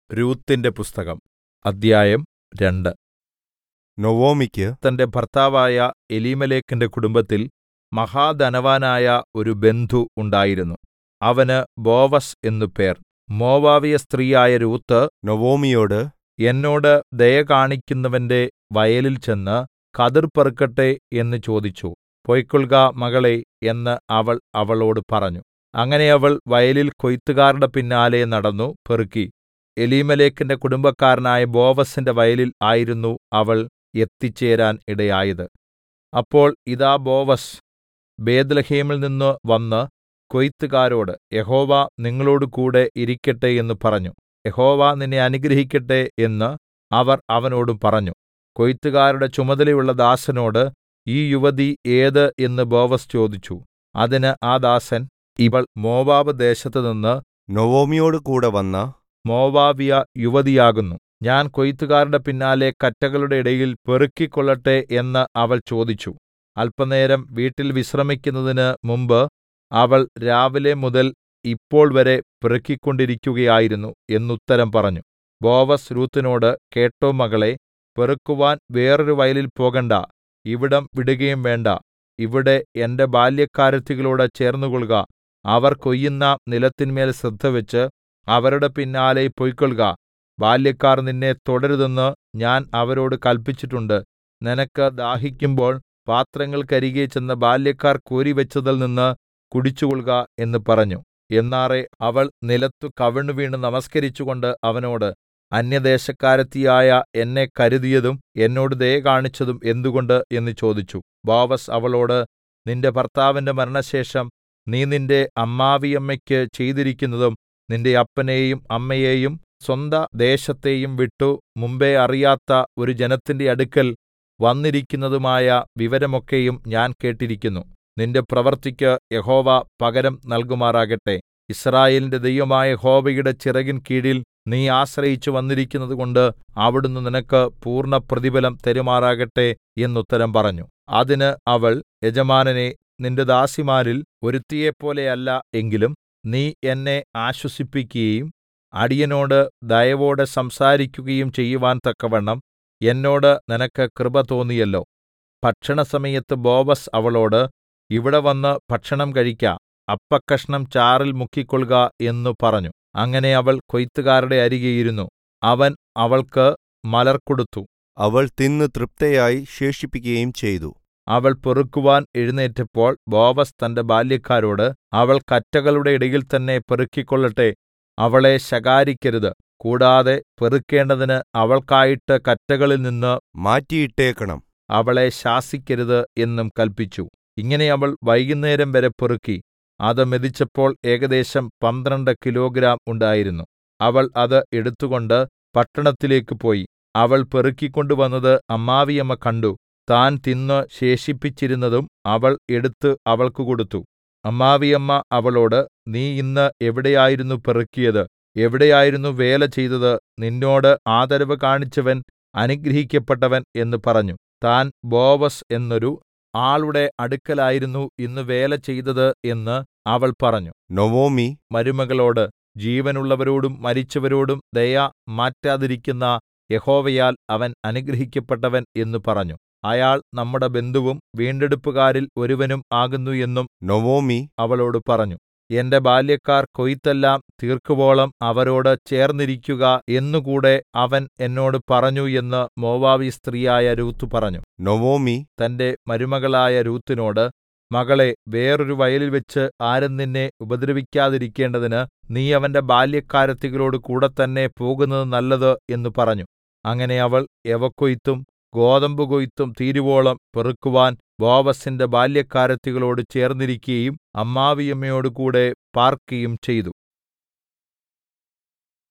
രൂത്തിന്റെ പുസ്തകം അദ്ധ്യായം രണ്ട് നൊവൊമിക്ക് തന്റെ ഭർത്താവായ എലീമേലെക്കിന്റെ കുടുംബത്തിൽ മഹാധനവാനായ ഒരു ബന്ധു ഉണ്ടായിരുന്നു അവന് ബോവസ് എന്നു പേർ മോവാബ്യ സ്ത്രീയായ രൂത്ത് നൊവൊമിയോട് എന്നോട് ദയ കാണിക്കുന്നവന്റെ വയലിൽ ചെന്ന് കതിർ പെറുക്കട്ടെ എന്ന് ചോദിച്ചു പൊയ്ക്കൊൾക മകളേ എന്ന് അവൾ അവളോട് പറഞ്ഞു അങ്ങനെ അവൾ വയലിൽ കൊയ്ത്തുകാരുടെ പിന്നാലെ നടന്നു പെറുക്കി എലീമേലെക്കിന്റെ കുടുംബക്കാരനായ ബോവസിന്റെ വയലിൽ ആയിരുന്നു അവൾ എത്തിച്ചേരാൻ ഇടയായത് അപ്പോൾ ഇതാ ബോവസ് ബേത്ത്ലേഹേമിൽ നിന്ന് വന്ന് കൊയ്ത്തുകാരോട് യഹോവ നിങ്ങളോടുകൂടെ ഇരിക്കട്ടെ എന്ന് പറഞ്ഞു യഹോവ നിന്നെ അനുഗ്രഹിക്കട്ടെ എന്ന് അവർ അവനോട് പറഞ്ഞു കൊയ്ത്തുകാരുടെ ചുമതലയുള്ള ദാസനോട് ഈ യുവതി ഏത് എന്ന് ബോവസ് ചോദിച്ചു അതിന് ആ ദാസൻ ഇവൾ മോവാബ് ദേശത്തുനിന്ന് നൊവൊമിയോട് കൂടെ വന്ന മോവാബ്യ യുവതിയാകുന്നു ഞാൻ കൊയ്ത്തുകാരുടെ പിന്നാലെ കറ്റകളുടെ ഇടയിൽ പെറുക്കിക്കൊള്ളട്ടെ എന്ന് അവൾ ചോദിച്ചു അല്പനേരം വീട്ടിൽ വിശ്രമിക്കുന്നതിന് മുമ്പ് അവൾ രാവിലെ മുതൽ ഇപ്പോൾ വരെ പെറുക്കിക്കൊണ്ടിരിക്കുകയായിരുന്നു എന്നുത്തരം പറഞ്ഞു ബോവസ് രൂത്തിനോട് കേട്ടോ മകളേ പെറുക്കുവാൻ വേറൊരു വയലിൽ പോകണ്ട ഇവിടം വിടുകയും വേണ്ട ഇവിടെ എന്റെ ബാല്യക്കാരത്തികളോട് ചേർന്നുകൊൾക അവർ കൊയ്യുന്ന നിലത്തിന്മേൽ ശ്രദ്ധവെച്ച് അവരുടെ പിന്നാലെ പൊയ്ക്കൊൾക ബാല്യക്കാർ നിന്നെ തൊടരുതെന്ന് ഞാൻ അവരോട് കല്പിച്ചിട്ടുണ്ട് നിനക്ക് ദാഹിക്കുമ്പോൾ പാത്രങ്ങൾക്കരികെ ചെന്ന് ബാല്യക്കാർ കോരിവെച്ചതിൽ നിന്ന് കുടിച്ചുകൊൾക എന്ന് പറഞ്ഞു എന്നാറെ അവൾ നിലത്തു കവിണ്ണുവീണ് നമസ്കരിച്ചുകൊണ്ട് അവനോട് അന്യദേശക്കാരത്തിയായ എന്നെ കരുതിയതും എന്നോട് ദയ കാണിച്ചതും എന്തുകൊണ്ട് എന്ന് ചോദിച്ചു ബോവസ് അവളോട് നിന്റെ ഭർത്താവിന്റെ മരണശേഷം നീ നിന്റെ അമ്മാവിയമ്മയ്ക്ക് ചെയ്തിരിക്കുന്നതും നിന്റെ അപ്പനെയും അമ്മയെയും സ്വന്ത ദേശത്തെയും വിട്ടു മുമ്പെ അറിയാത്ത ഒരു ജനത്തിന്റെ അടുക്കൽ വന്നിരിക്കുന്നതുമായ വിവരമൊക്കെയും ഞാൻ കേട്ടിരിക്കുന്നു നിന്റെ പ്രവൃത്തിക്ക് യഹോവ പകരം നൽകുമാറാകട്ടെ യിസ്രായേലിന്റെ ദൈവമായ യഹോവയുടെ ചിറകിൻ കീഴിൽ നീ ആശ്രയിച്ചു വന്നിരിക്കുന്നതുകൊണ്ട് അവിടുന്ന് നിനക്ക് പൂർണ്ണ പ്രതിഫലം തരുമാറാകട്ടെ എന്നുത്തരം പറഞ്ഞു അതിന് അവൾ യജമാനനെ നിന്റെ ദാസിമാരിൽ ഒരുത്തിയെപ്പോലെയല്ല എങ്കിലും നീ എന്നെ ആശ്വസിപ്പിക്കുകയും അടിയനോട് ദയവോടെ സംസാരിക്കുകയും ചെയ്യുവാൻ തക്കവണ്ണം എന്നോട് നിനക്ക് കൃപ തോന്നിയല്ലോ ഭക്ഷണസമയത്ത് ബോവസ് അവളോട് ഇവിടെ വന്ന് ഭക്ഷണം കഴിക്ക അപ്പക്കഷ്ണം ചാറിൽ മുക്കിക്കൊൾക എന്നു പറഞ്ഞു അങ്ങനെ അവൾ കൊയ്ത്തുകാരുടെ അരികെ ഇരുന്നു അവൻ അവൾക്ക് മലർ കൊടുത്തു അവൾ തിന്ന് തൃപ്തയായി ശേഷിപ്പിക്കുകയും ചെയ്തു അവൾ പെറുക്കുവാൻ എഴുന്നേറ്റപ്പോൾ ബോവസ് തന്റെ ബാല്യക്കാരോട് അവൾ കറ്റകളുടെ ഇടയിൽ തന്നെ പെറുക്കിക്കൊള്ളട്ടെ അവളെ ശകാരിക്കരുത് കൂടാതെ പെറുക്കേണ്ടതിന് അവൾക്കായിട്ട് കറ്റകളിൽ നിന്ന് മാറ്റിയിട്ടേക്കണം അവളെ ശാസിക്കരുത് എന്നും കല്പിച്ചു ഇങ്ങനെ അവൾ വൈകുന്നേരം വരെ പെറുക്കി അത് മെതിച്ചപ്പോൾ ഏകദേശം പന്ത്രണ്ട് കിലോഗ്രാം ഉണ്ടായിരുന്നു അവൾ അത് എടുത്തുകൊണ്ട് പട്ടണത്തിലേക്ക് പോയി അവൾ പെറുക്കിക്കൊണ്ടുവന്നത് അമ്മാവിയമ്മ കണ്ടു താൻ തിന്ന് ശേഷിപ്പിച്ചിരുന്നതും അവൾ എടുത്ത് അവൾക്ക് കൊടുത്തു അമ്മാവിയമ്മ അവളോട് നീ ഇന്ന് എവിടെയായിരുന്നു പെറുക്കിയത് എവിടെയായിരുന്നു വേല ചെയ്തത് നിന്നോട് ആദരവ് കാണിച്ചവൻ അനുഗ്രഹിക്കപ്പെട്ടവൻ എന്ന് പറഞ്ഞു താൻ ബോവസ് എന്നൊരു ആളുടെ അടുക്കലായിരുന്നു ഇന്ന് വേല ചെയ്തത് എന്ന് അവൾ പറഞ്ഞു നൊവൊമി മരുമകളോട് ജീവനുള്ളവരോടും മരിച്ചവരോടും ദയ മാറ്റാതിരിക്കുന്ന യഹോവയാൽ അവൻ അനുഗ്രഹിക്കപ്പെട്ടവൻ എന്ന് പറഞ്ഞു അയാൾ നമ്മുടെ ബന്ധുവും വീണ്ടെടുപ്പുകാരിൽ ഒരുവനും ആകുന്നു എന്നും നൊവൊമി അവളോട് പറഞ്ഞു എന്റെ ബാല്യക്കാർ കൊയ്ത്തെല്ലാം തീർക്കുവോളം അവരോട് ചേർന്നിരിക്കുക എന്നുകൂടെ അവൻ എന്നോട് പറഞ്ഞു എന്ന് മോവാബി സ്ത്രീയായ രൂത്ത് പറഞ്ഞു നൊവൊമി തന്റെ മരുമകളായ രൂത്തിനോട് മകളെ വേറൊരു വയലിൽ വെച്ച് ആരും നിന്നെ ഉപദ്രവിക്കാതിരിക്കേണ്ടതിന് നീ അവന്റെ ബാല്യക്കാരത്തികളോട് കൂടെ തന്നെ പോകുന്നത് നല്ലത് എന്ന് പറഞ്ഞു അങ്ങനെ അവൾ യവക്കൊയ്ത്തും ഗോതമ്പ് കൊയ്ത്തും തീരുവോളം പെറുക്കുവാൻ ബോവസിന്റെ ബാല്യക്കാരത്തികളോട് ചേർന്നിരിക്കയും അമ്മാവിയമ്മയോടുകൂടെ പാർക്കയും ചെയ്തു